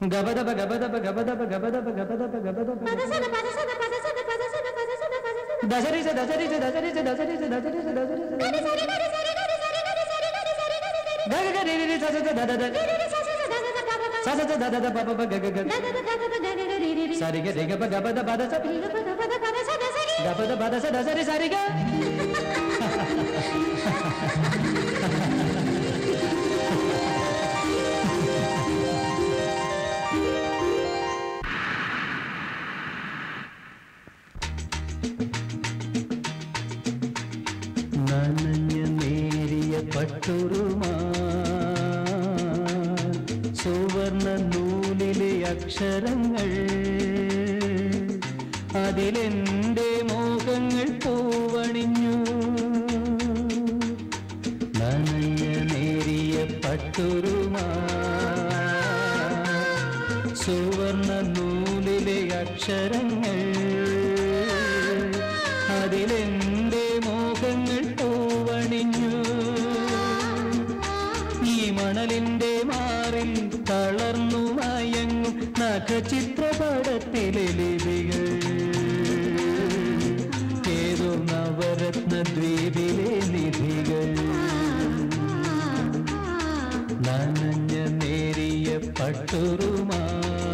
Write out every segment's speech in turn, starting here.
ഗബദബ ഗബദബ ഗബദബ ഗബദബ ഗബദബ ഗബദബ പദസദ പദസദ പദസദ പദസദ പദസദ പദസദ ദശരിച്ച ദശരിച്ച ദശരിച്ച ദശരിച്ച ദശരിച്ച ദശരിച്ച ഗരി സരി ഗരി സരി ഗരി സരി ഗരി സരി ഗരി സരി ഗരി സരി ഗഗഗരിരി സസസ ദദദ ഗരി സസസ ദദദ പദപ സസസ ദദദ പപപ ഗഗഗ ദദദ ദദദ ഗരി ഗരി ഗരി സരിഗ ദിഗപ ഗബദ പദസ ഗരി പദ പദ പദസദ സരി ഗബദ പദസ ദസരി സരിഗ നനഞ്ഞ നേരിയ പട്ടുറുമാ സുവർണ നൂലിലെ അക്ഷരങ്ങൾ അതിലെന്റെ മോഹങ്ങൾ പൂവണിഞ്ഞു നനഞ്ഞ നേരിയ പട്ടുറുമാ സുവർണ നൂലിലെ അക്ഷരങ്ങൾ അതിലെന്റെ മോഹങ്ങൾ പൂവണിഞ്ഞു ഈ മണലിന്റെ മാറിൽ തളർന്നു മയങ്ങും നഖചിത്രപടത്തിലെ ലിപികൾ ഏതോ നവരത്ന ദ്വീപിലെ നിധികൾ നനഞ്ഞ നേരിയ പട്ടുറുമാ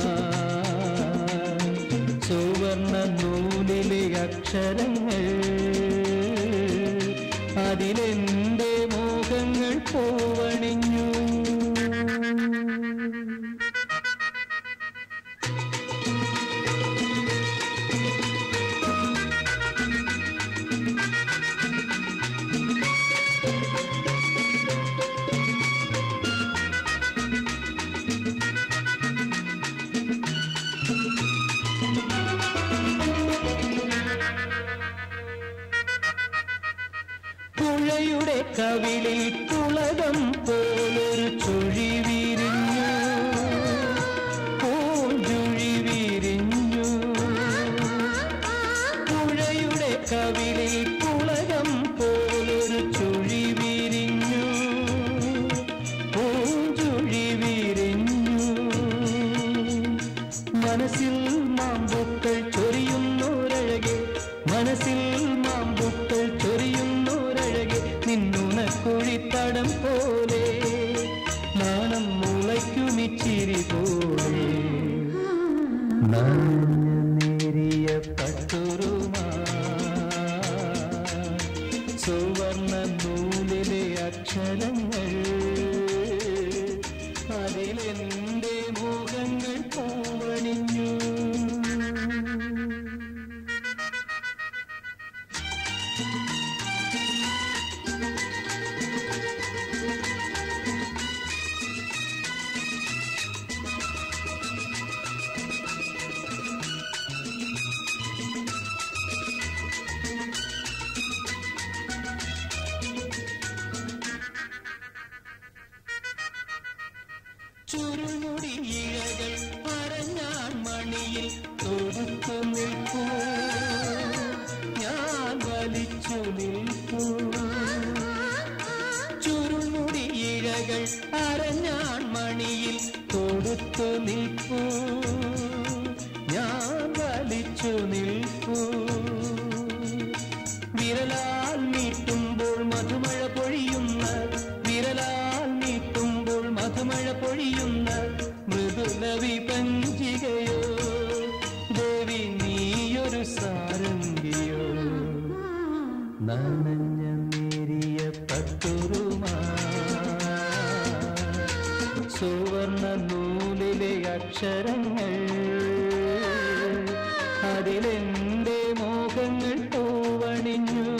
സുവർണ നൂലിലെ അക്ഷരങ്ങൾ അതിലെന്റെ മോഹങ്ങൾ പൂവണിഞ്ഞു പുഴയുടെ കവിളിൽ പുളകം പോലൊരു ചുഴി വിരിഞ്ഞു പൂഞ്ചുഴി വിരിഞ്ഞു പുഴയുടെ കവിളിൽ പുളകം പോലൊരു ചുഴി വിരിഞ്ഞു പൂഞ്ചുഴി വിരിഞ്ഞു മനസ്സിൽ മാമ്പൂക്കൾ ചൊരിയുന്നോരഴകെ മനസ്സിൽ മാമ്പൂക്കൾ ചൊരിയുന്നോരഴകെ നിന്നുണക്കുഴിത്തടം പോലെ നാണം മുളയ്ക്കുമിച്ചിരി പോലെ നനഞ്ഞ നേരിയ പട്ടുറുമാ സുവർണ നൂലിലെ അക്ഷരങ്ങൾ അതിലെന്റെ മോഹങ്ങൾ പൂവണിഞ്ഞു ചുരുമുടി ഇഴകൾ അരഞ്ഞാൻ മണിയിൽ തൊടുത്തു നിൽക്കൂ ഞാൻ വലിച്ചു നിൽക്കൂ ചുരുമുടി ഇഴകൾ അരഞ്ഞാൻ മണിയിൽ തൊടുത്തു നിൽക്കൂ ഞാൻ വലിച്ചു നിൽക്കൂ വിരലാൽ നീട്ടുമ്പോൾ മധുമഴ പൊഴിയുന്ന വിരലാൽ നീട്ടുമ്പോൾ മധുമഴ പൊഴിയുന്ന മൃദുല വിപഞ്ചികയോ ദേവി നീയൊരു സാരംഗിയോ നനഞ്ഞ നേരിയ പട്ടുറുമാ സുവർണ നൂലിലെ അക്ഷരങ്ങൾ അതിലെന്റെ മോഹങ്ങൾ പൂവണിഞ്ഞു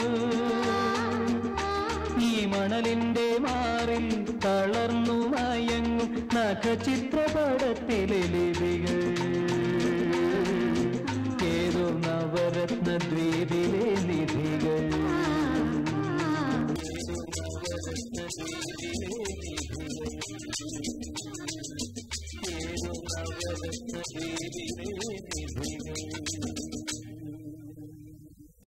ഈ മണലിന്റെ മാറിൽ തളർന്നു മയങ്ങും നഖചിത്രപടത്തിലെ ലിപികൾ